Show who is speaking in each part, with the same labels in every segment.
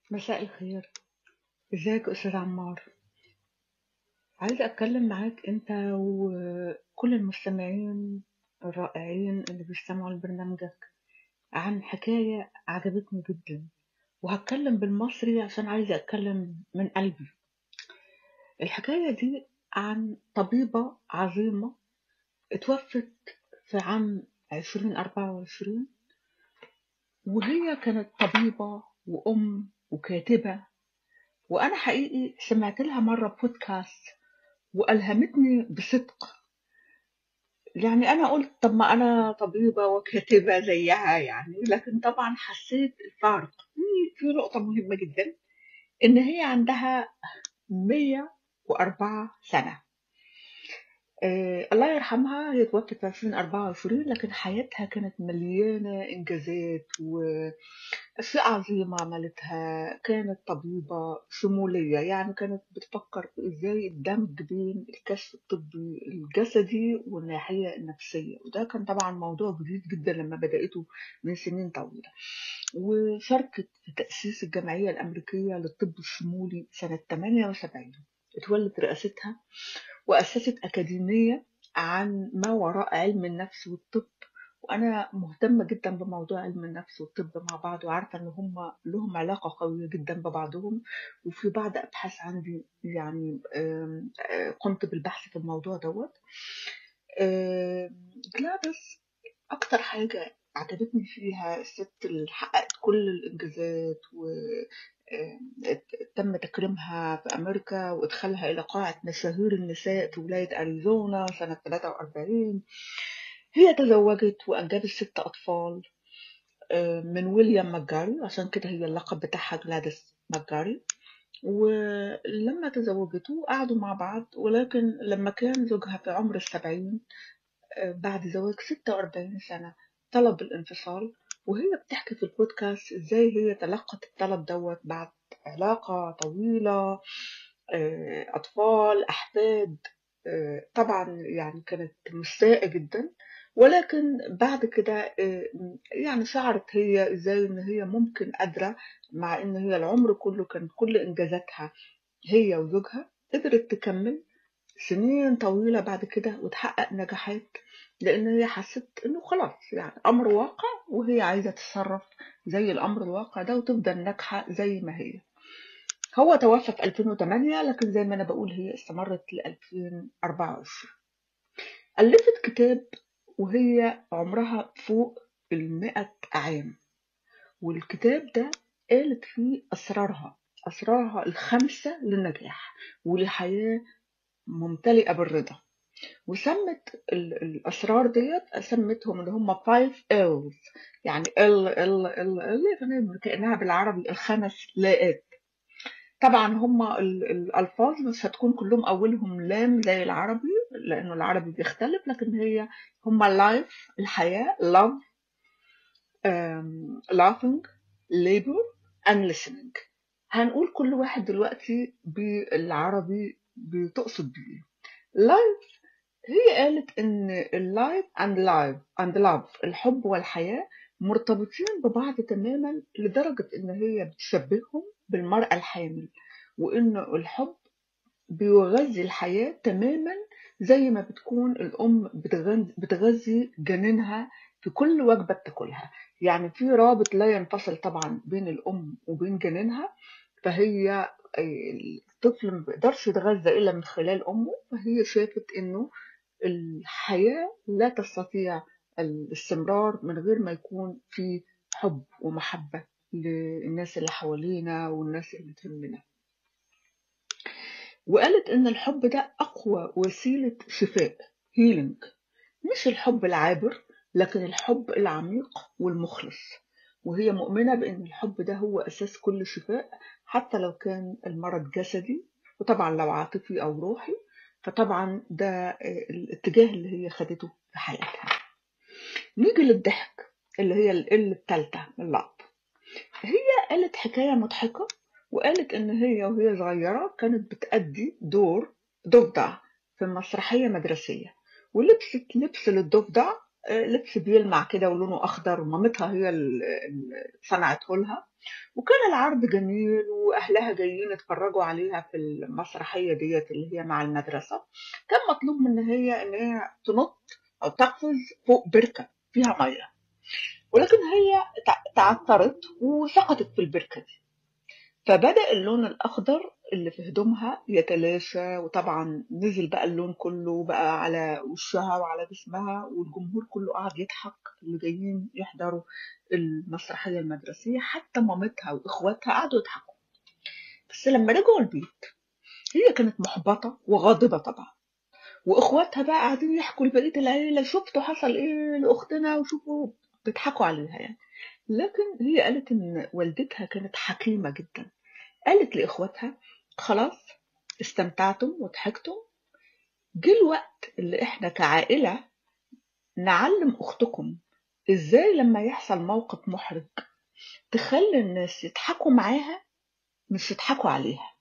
Speaker 1: مساء الخير ازيك يا استاذ عمار عايزه اتكلم معاك انت وكل المستمعين الرائعين اللي بيستمعوا لبرنامجك عن حكايه عجبتني جدا وهتكلم بالمصري عشان عايزه اتكلم من قلبي الحكايه دي عن طبيبه عظيمه اتوفت في عام 2024 وهي كانت طبيبة وأم وكاتبة وأنا حقيقي سمعت لها مرة بودكاست وألهمتني بصدق يعني أنا قلت طب ما أنا طبيبة وكاتبة زيها يعني لكن طبعا حسيت الفارق في في نقطة مهمة جدا إن هي عندها 104 سنة آه الله يرحمها هي توفت في 2024 لكن حياتها كانت مليانة إنجازات وأشياء عظيمة عملتها كانت طبيبة شمولية يعني كانت بتفكر في إزاي الدمج بين الكشف الطبي الجسدي والناحية النفسية وده كان طبعا موضوع جديد جدا لما بدأته من سنين طويلة وشاركت في تأسيس الجمعية الأمريكية للطب الشمولي سنة 78 اتولت رئاستها وأسست أكاديمية عن ما وراء علم النفس والطب وأنا مهتمة جدا بموضوع علم النفس والطب مع بعض وعارفة إن هم لهم علاقة قوية جدا ببعضهم وفي بعض أبحاث عندي يعني آم، آه، قمت بالبحث في الموضوع دوت آم، جلاديس أكتر حاجة عجبتني فيها الست اللي حققت كل الإنجازات و آم، تم تكريمها في أمريكا وإدخالها إلى قاعة مشاهير النساء في ولاية أريزونا سنة 43 هي تزوجت وأنجبت ست أطفال آه، من ويليام ماجاري عشان كده هي اللقب بتاعها جلاديس ماجاري ولما تزوجته قعدوا مع بعض ولكن لما كان زوجها في عمر السبعين آه، بعد زواج ستة وأربعين سنة طلب الانفصال وهي بتحكي في البودكاست ازاي هي تلقت الطلب دوت بعد علاقة طويلة آه، أطفال أحفاد آه، طبعا يعني كانت مستاءة جدا ولكن بعد كده آه، يعني شعرت هي ازاي ان هي ممكن قادرة مع ان هي العمر كله كان كل انجازاتها هي وزوجها قدرت تكمل سنين طويلة بعد كده وتحقق نجاحات لأن هي حست إنه خلاص يعني أمر واقع وهي عايزة تتصرف زي الأمر الواقع ده وتفضل ناجحة زي ما هي هو توفى في 2008 لكن زي ما أنا بقول هي استمرت ل 2024 ألفت كتاب وهي عمرها فوق المئة عام والكتاب ده قالت فيه أسرارها أسرارها الخمسة للنجاح ولحياة ممتلئة بالرضا وسمت ال- الأسرار ديت سمتهم اللي هم 5 L's يعني ال ال ال ال يعني كأنها بالعربي الخمس لاءات طبعا هم ال- الألفاظ مش هتكون كلهم أولهم لام زي العربي لأنه العربي بيختلف لكن هي هم life الحياة love um, laughing labor and listening هنقول كل واحد دلوقتي بالعربي بتقصد بيه life هي قالت ان اللايف اند لايف اند لاف الحب والحياة مرتبطين ببعض تماما لدرجة ان هي بتشبههم بالمرأة الحامل وان الحب بيغذي الحياة تماما زي ما بتكون الأم بتغذي, بتغذي جنينها في كل وجبة بتاكلها يعني في رابط لا ينفصل طبعا بين الأم وبين جنينها فهي آه، الطفل ما بيقدرش يتغذى إلا من خلال أمه فهي شافت إنه الحياة لا تستطيع الاستمرار من غير ما يكون في حب ومحبة للناس اللي حوالينا والناس اللي تهمنا وقالت إن الحب ده أقوى وسيلة شفاء هيلينج مش الحب العابر لكن الحب العميق والمخلص وهي مؤمنة بأن الحب ده هو أساس كل شفاء حتى لو كان المرض جسدي وطبعا لو عاطفي أو روحي فطبعا ده آه، الاتجاه اللي هي خدته في حياتها نيجي للضحك اللي هي ال التالتة من اللعب هي قالت حكاية مضحكة وقالت إن هي وهي صغيرة كانت بتأدي دور ضفدع في مسرحية مدرسية ولبست لبس للضفدع آه، لبس بيلمع كده ولونه أخضر ومامتها هي اللي صنعته لها وكان العرض جميل وأهلها جايين يتفرجوا عليها في المسرحية ديت اللي هي مع المدرسة كان مطلوب من هي إن هي تنط أو تقفز فوق بركة فيها مية ولكن هي تع- تعثرت وسقطت في البركة دي فبدأ اللون الأخضر اللي في هدومها يتلاشى وطبعا نزل بقى اللون كله بقى على وشها وعلى جسمها والجمهور كله قعد يضحك اللي جايين يحضروا المسرحية المدرسية حتى مامتها وإخواتها قعدوا يضحكوا بس لما رجعوا البيت هي كانت محبطة وغاضبة طبعا واخواتها بقى قاعدين يحكوا لبقيه العيله شفتوا حصل ايه لاختنا وشوفوا بيضحكوا عليها يعني لكن هي قالت ان والدتها كانت حكيمه جدا قالت لاخواتها خلاص استمتعتم وضحكتم جه الوقت اللي احنا كعائله نعلم اختكم ازاي لما يحصل موقف محرج تخلي الناس يضحكوا معاها مش يضحكوا عليها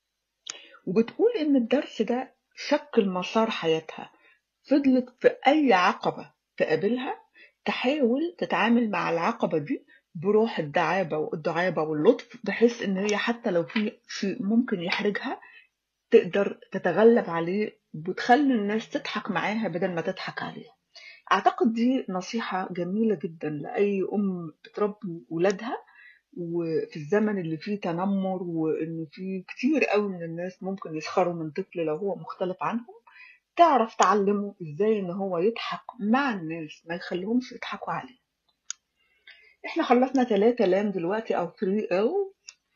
Speaker 1: وبتقول ان الدرس ده شكل مسار حياتها فضلت في اي عقبه تقابلها تحاول تتعامل مع العقبه دي بروح الدعابه والدعابه واللطف بحيث ان هي حتى لو في شيء ممكن يحرجها تقدر تتغلب عليه وتخلي الناس تضحك معاها بدل ما تضحك عليها اعتقد دي نصيحه جميله جدا لاي ام بتربي ولادها وفي الزمن اللي فيه تنمر وان فيه كتير قوي من الناس ممكن يسخروا من طفل لو هو مختلف عنهم تعرف تعلمه ازاي ان هو يضحك مع الناس ما يخليهمش يضحكوا عليه احنا خلصنا ثلاثة لام دلوقتي او 3 ال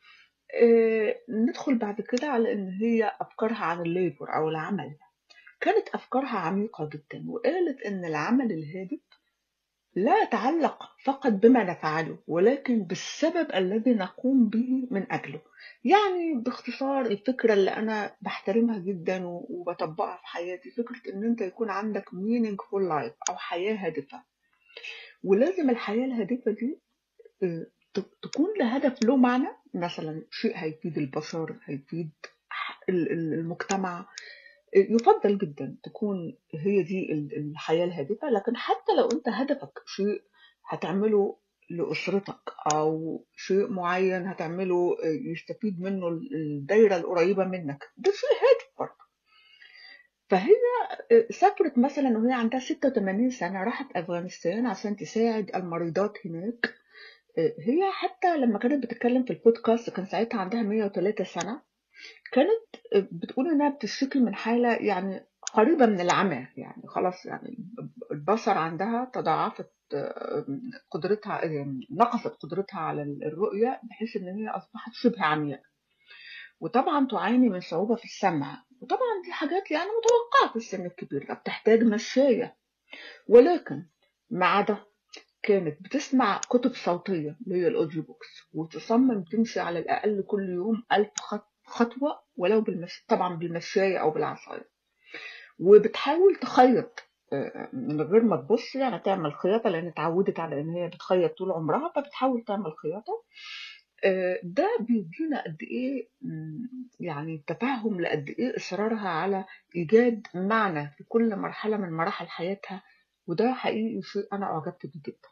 Speaker 1: اه ندخل بعد كده على ان هي افكارها عن الليبر او العمل كانت افكارها عميقة جدا وقالت ان العمل الهادف لا يتعلق فقط بما نفعله ولكن بالسبب الذي نقوم به من أجله يعني باختصار الفكرة اللي أنا بحترمها جدا و- وبطبقها في حياتي فكرة إن أنت يكون عندك meaningful life أو حياة هادفة ولازم الحياة الهادفة دي آه، ت- تكون لهدف له معنى مثلا شيء هيفيد البشر هيفيد ح- ال- ال- المجتمع يفضل جدا تكون هي دي ال- الحياة الهادفة لكن حتى لو انت هدفك شيء هتعمله لأسرتك أو شيء معين هتعمله يستفيد منه الدايرة القريبة منك ده شيء هادف برضه فهي سافرت مثلا وهي عندها 86 سنة راحت أفغانستان عشان تساعد المريضات هناك هي حتى لما كانت بتتكلم في البودكاست كان ساعتها عندها 103 سنة كانت بتقول انها بتشتكي من حاله يعني قريبه من العمى يعني خلاص يعني البصر عندها تضاعفت آه، قدرتها آه، نقصت قدرتها على الرؤيه بحيث ان هي اصبحت شبه عمياء وطبعا تعاني من صعوبه في السمع وطبعا دي حاجات يعني متوقعه في السن الكبير ده بتحتاج مشايه ولكن مع ده كانت بتسمع كتب صوتية اللي هي الأوديو بوكس وتصمم تمشي على الأقل كل يوم ألف خط خطوة ولو بالمش... طبعا بالمشاية أو بالعصاية وبتحاول تخيط آه، من غير ما تبص يعني تعمل خياطة لأن اتعودت على إن هي بتخيط طول عمرها فبتحاول تعمل خياطة آه، ده بيدينا قد إيه مم، يعني تفهم لقد إيه إصرارها على إيجاد معنى في كل مرحلة من مراحل حياتها وده حقيقي شيء أنا أعجبت بيه جدا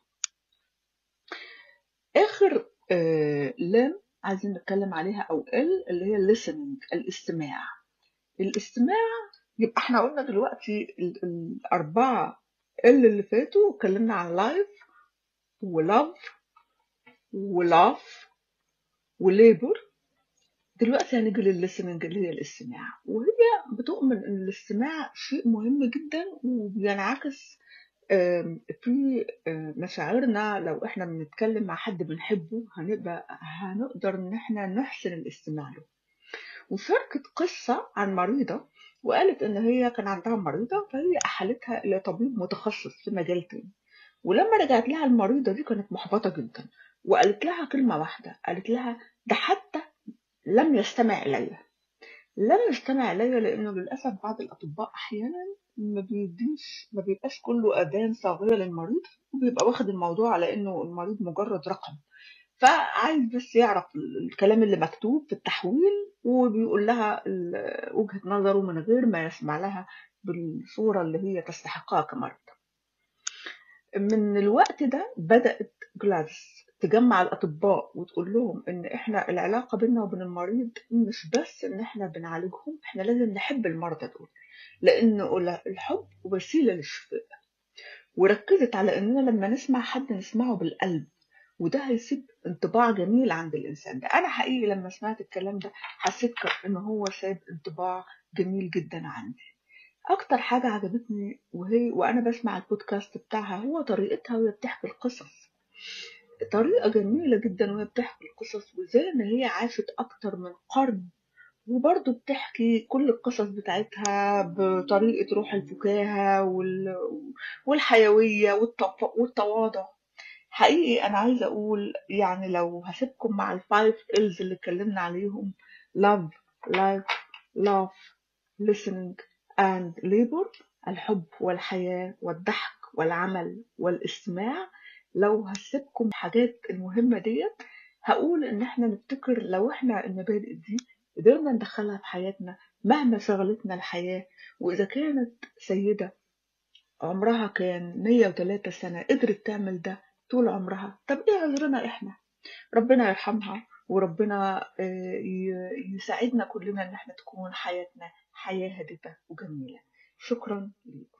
Speaker 1: آخر آه لام عايزين نتكلم عليها أو ال اللي هي listening الاستماع الاستماع يبقى احنا قلنا دلوقتي ال- الأربعة ال اللي فاتوا اتكلمنا عن لايف ولاف ولاف وليبر دلوقتي هنيجي للlistening اللي هي الاستماع وهي بتؤمن ان الاستماع شيء مهم جدا وبينعكس آم، في آه، مشاعرنا لو احنا بنتكلم مع حد بنحبه هنبقى هنقدر ان احنا نحسن الاستماع له وشاركت قصة عن مريضة وقالت ان هي كان عندها مريضة فهي احالتها الى طبيب متخصص في مجال تاني ولما رجعت لها المريضة دي كانت محبطة جدا وقالت لها كلمة واحدة قالت لها ده حتى لم يستمع إلي لم يستمع إلي لأنه للأسف بعض الأطباء أحيانا ما بيديش ما بيبقاش كله أذان صاغية للمريض وبيبقى واخد الموضوع على إنه المريض مجرد رقم فعايز بس يعرف ال- الكلام اللي مكتوب في التحويل وبيقول لها ال- وجهة نظره من غير ما يسمع لها بالصورة اللي هي تستحقها كمرض من الوقت ده بدأت جلاديس تجمع الأطباء وتقول لهم إن إحنا العلاقة بيننا وبين المريض مش بس إن إحنا بنعالجهم إحنا لازم نحب المرضى دول لأن الحب وسيلة للشفاء وركزت على إننا لما نسمع حد نسمعه بالقلب وده هيسيب انطباع جميل عند الإنسان ده أنا حقيقي لما سمعت الكلام ده حسيت إن هو ساب انطباع جميل جدا عندي أكتر حاجة عجبتني وهي وأنا بسمع البودكاست بتاعها هو طريقتها وهي بتحكي القصص طريقة جميلة جدا وهي بتحكي القصص وزي ما هي عاشت أكتر من قرن وبرضه بتحكي كل القصص بتاعتها بطريقة روح الفكاهة وال... والحيوية والتف... والتواضع حقيقي أنا عايزة أقول يعني لو هسيبكم مع الفايف إلز اللي اتكلمنا عليهم love, life, love, listening and labor الحب والحياة والضحك والعمل والاستماع لو هسيبكم الحاجات المهمة ديت هقول إن إحنا نفتكر لو إحنا المبادئ دي قدرنا ندخلها في حياتنا مهما شغلتنا الحياة وإذا كانت سيدة عمرها كان 103 سنة قدرت تعمل ده طول عمرها طب إيه عذرنا إحنا ربنا يرحمها وربنا يساعدنا كلنا إن إحنا تكون حياتنا حياة هادفة وجميلة شكرا لكم